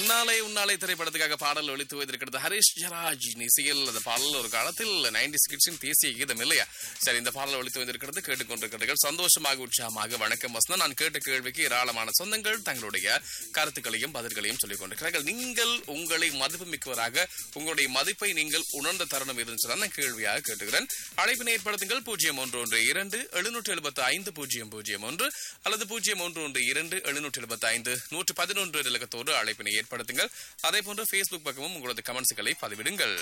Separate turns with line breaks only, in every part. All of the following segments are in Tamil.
உன்னாலே உன்னாலே திரைப்படத்துக்காக பாடல் ஒழித்து வைத்திருக்கிறது ஹரிஷ் ஜராஜ் இசையில் அந்த பாடல் ஒரு காலத்தில் நைன்டி கிட்ஸின் தேசிய கீதம் இல்லையா சரி இந்த பாடல் ஒழித்து வைத்திருக்கிறது கேட்டுக்கொண்டிருக்கிறீர்கள் சந்தோஷமாக உற்சாகமாக வணக்கம் வசனம் நான் கேட்ட கேள்விக்கு ஏராளமான சொந்தங்கள் தங்களுடைய கருத்துக்களையும் பதில்களையும் சொல்லிக் கொண்டிருக்கிறார்கள் நீங்கள் உங்களை மதிப்புமிக்கவராக உங்களுடைய மதிப்பை நீங்கள் உணர்ந்த தருணம் இருந்துச்சு நான் கேள்வியாக கேட்டுக்கிறேன் அழைப்பினை ஏற்படுத்துங்கள் பூஜ்ஜியம் ஒன்று ஒன்று இரண்டு எழுநூற்று எழுபத்தி ஐந்து பூஜ்ஜியம் பூஜ்ஜியம் ஒன்று அல்லது பூஜ்ஜியம் ஒன்று ஒன்று இரண்டு எழுநூற்று எழுபத்தி ஐந்து நூற்று பதினொன்று இலக்கத்தோடு அழைப்பினை ஏற்படுத்துங்கள் அதே போன்று ஃபேஸ்புக் பக்கமும் உங்களது கமெண்ட்ஸ்களை பதிவிடுங்கள்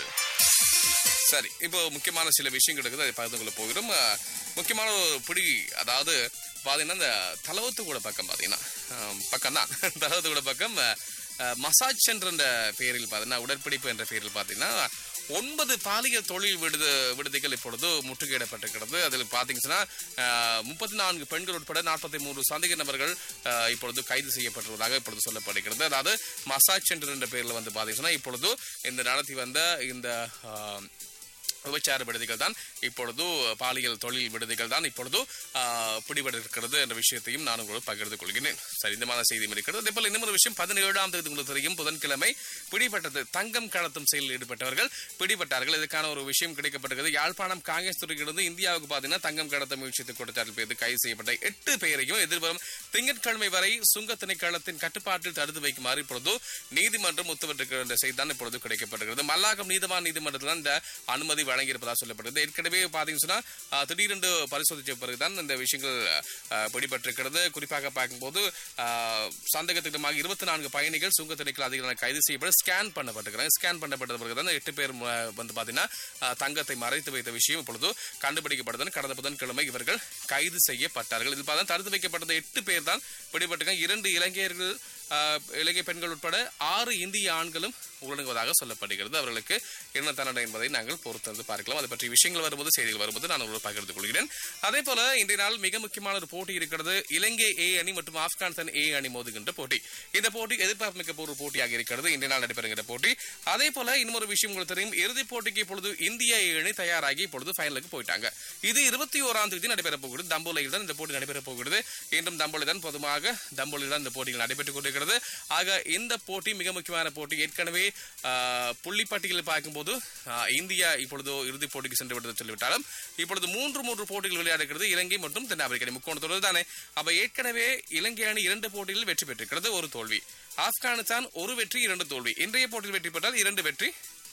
சரி இப்போ முக்கியமான சில விஷயங்கள் இருக்குது அதை பகிர்ந்து கொள்ள போகிறோம் அஹ், முக்கியமான ஒரு பிடி அதாவது பார்த்தீங்கன்னா இந்த தலவத்து கூட பக்கம் பார்த்தீங்கன்னா பக்கம் தான் தலவத்து கூட பக்கம் அஹ், மசாஜ் சென்டர் என்ற பெயரில் பார்த்தீங்கன்னா உடற்படிப்பு என்ற பெயரில் பார்த்தீங்கன்னா ஒன்பது பாலியல் தொழில் விடுத விடுதிகள் இப்பொழுது முற்றுகையிடப்பட்டிருக்கிறது அதில் பார்த்தீங்கன்னா முப்பத்தி நான்கு பெண்கள் உட்பட நாற்பத்தி மூன்று சந்தேக நபர்கள் அஹ், இப்பொழுது கைது செய்யப்பட்டுள்ளதாக இப்பொழுது சொல்லப்படுகிறது அதாவது மசாஜ் சென்டர் என்ற பெயரில் வந்து பார்த்தீங்கன்னா இப்பொழுது இந்த நடத்தி வந்த இந்த அஹ், விபச்சார விடுதிகள் தான் இப்பொழுது பாலியல் தொழில் விடுதிகள் தான் இப்பொழுது ஆஹ், பிடிபட இருக்கிறது என்ற விஷயத்தையும் நான் உங்களோடு பகிர்ந்து கொள்கிறேன் சரி இந்த மாதிரி செய்தி இருக்கிறது அதே போல இன்னொரு விஷயம் பதினேழாம் தேதி உங்களுக்கு தெரியும் புதன்கிழமை பிடிபட்டது தங்கம் கடத்தும் செயலில் ஈடுபட்டவர்கள் பிடிபட்டார்கள் இதுக்கான ஒரு விஷயம் கிடைக்கப்பட்டிருக்கிறது யாழ்ப்பாணம் காங்கிரஸ் துறையிலிருந்து இந்தியாவுக்கு பார்த்தீங்கன்னா தங்கம் கடத்த முயற்சித்து கொடுத்தார்கள் பேர் கைது செய்யப்பட்ட எட்டு பேரையும் எதிர்வரும் திங்கட்கிழமை வரை சுங்க திணைக்களத்தின் கட்டுப்பாட்டில் தடுத்து வைக்குமாறு இப்பொழுது நீதிமன்றம் உத்தரவிட்டிருக்கிற என்ற செய்தி தான் இப்பொழுது கிடைக்கப்பட்டிருக்கிறது மல்லாகம் நீதிவான் நீதிமன்றத்தில் இந்த அனுமதி வழங்கியிருப்பதாக சொல்லப்படுகிறது ஏற்கனவே பார்த்தீங்கன்னு சொன்னா ஆஹ், திடீரென்று பரிசோதித்த பிறகுதான் இந்த விஷயங்கள் ஆஹ், பிடிபட்டிருக்கிறது குறிப்பாக பார்க்கும்போது ஆஹ், சந்தேகத்திடமாக இருபத்தி நான்கு பயணிகள் சுங்க திணைக்கள அதிகாரிகள் கைது செய்யப்பட்டு ஸ்கேன் பண்ணப்பட்டிருக்கிறாங்க ஸ்கேன் பண்ணப்பட்ட பிறகுதான் இந்த எட்டு பேர் ம- வந்து பார்த்தீங்கன்னா ஆஹ், தங்கத்தை மறைத்து வைத்த விஷயம் இப்பொழுது கண்டுபிடிக்கப்பட்டது கடந்த புதன்கிழமை இவர்கள் கைது செய்யப்பட்டார்கள் இதில் பார்த்தா தடுத்து வைக்கப்பட்ட எட்டு பேர் தான் பிடிபட்டிருக்காங்க இரண்டு இலங்கையர்கள் ஆஹ், இலங்கை பெண்கள் உட்பட ஆறு இந்திய ஆண்களும் உடனுங்குவதாக சொல்லப்படுகிறது அவர்களுக்கு என்ன தண்டனை என்பதை நாங்கள் பொறுத்திருந்து பார்க்கலாம் அதை பற்றி விஷயங்கள் வரும்போது செய்திகள் வரும்போது நான் உங்களோடு பகிர்ந்து கொள்கிறேன் அதே போல இன்றைய நாள் மிக முக்கியமான ஒரு போட்டி இருக்கிறது இலங்கை ஏ அணி மற்றும் ஆப்கானிஸ்தான் ஏ அணி மோதுகின்ற போட்டி இந்த போட்டி எதிர்பார்ப்பு மிக்க ஒரு போட்டியாக இருக்கிறது இன்றைய நாள் நடைபெறுகின்ற போட்டி அதே போல இன்னொரு விஷயம் உங்களுக்கு தெரியும் இறுதிப் போட்டிக்கு இப்பொழுது இந்திய ஏ அணி தயாராகி இப்பொழுது ஃபைனலுக்கு போயிட்டாங்க இது இருபத்தி ஓராம் தேதி நடைபெற போகிறது தம்போலையில் தான் இந்த போட்டி நடைபெற போகிறது இன்றும் தம்போலை தான் பொதுவாக தம்போலில் தான் இந்த போட்டிகள் நடைபெற்றுக் கொண்டிருக்கிறது ஆக இந்த போட்டி மிக முக்கியமான போட்டி ஏற்கனவே ஆஹ், புள்ளிப்பட்டியலில் பார்க்கும்போது ஆஹ், இந்தியா இப்பொழுது இறுதிப் போட்டிக்கு சென்று விட்டது சொல்லிவிட்டாலும் இப்பொழுது மூன்று மூன்று போட்டிகள் விளையாடுகிறது இலங்கை மற்றும் தென்னாப்பிரிக்கா அணி முக்கோணத்தோடு தானே அப்ப ஏற்கனவே இலங்கை அணி இரண்டு போட்டிகளில் வெற்றி பெற்றிருக்கிறது ஒரு தோல்வி ஆப்கானிஸ்தான் ஒரு வெற்றி இரண்டு தோல்வி இன்றைய போட்டியில் வெற்றி பெற்றால் இரண்டு வெற்றி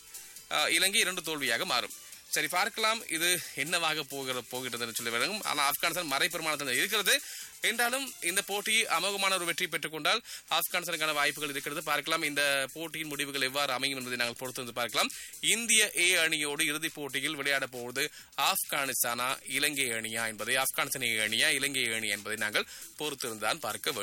ஆஹ், இலங்கை இரண்டு தோல்வியாக மாறும் சரி பார்க்கலாம் இது என்னவாக போகிற போகிறதுன்னு சொல்லி வழங்கும் ஆனால் ஆப்கானிஸ்தான் மறைப்பெருமானத்தில் இருக்கிறது என்றாலும் இந்த போட்டி அமோகமான ஒரு வெற்றி பெற்றுக் கொண்டால் ஆப்கானிஸ்தானுக்கான வாய்ப்புகள் இருக்கிறது பார்க்கலாம் இந்த போட்டியின் முடிவுகள் எவ்வாறு அமையும் என்பதை நாங்கள் பொறுத்து வந்து பார்க்கலாம் இந்திய ஏ அணியோடு இறுதிப் போட்டியில் விளையாட போவது ஆப்கானிஸ்தானா இலங்கை அணியா என்பதை ஆப்கானிஸ்தான் ஏ அணியா இலங்கை அணி என்பதை நாங்கள் பொறுத்திருந்தான் பார்க்க வேண்டும்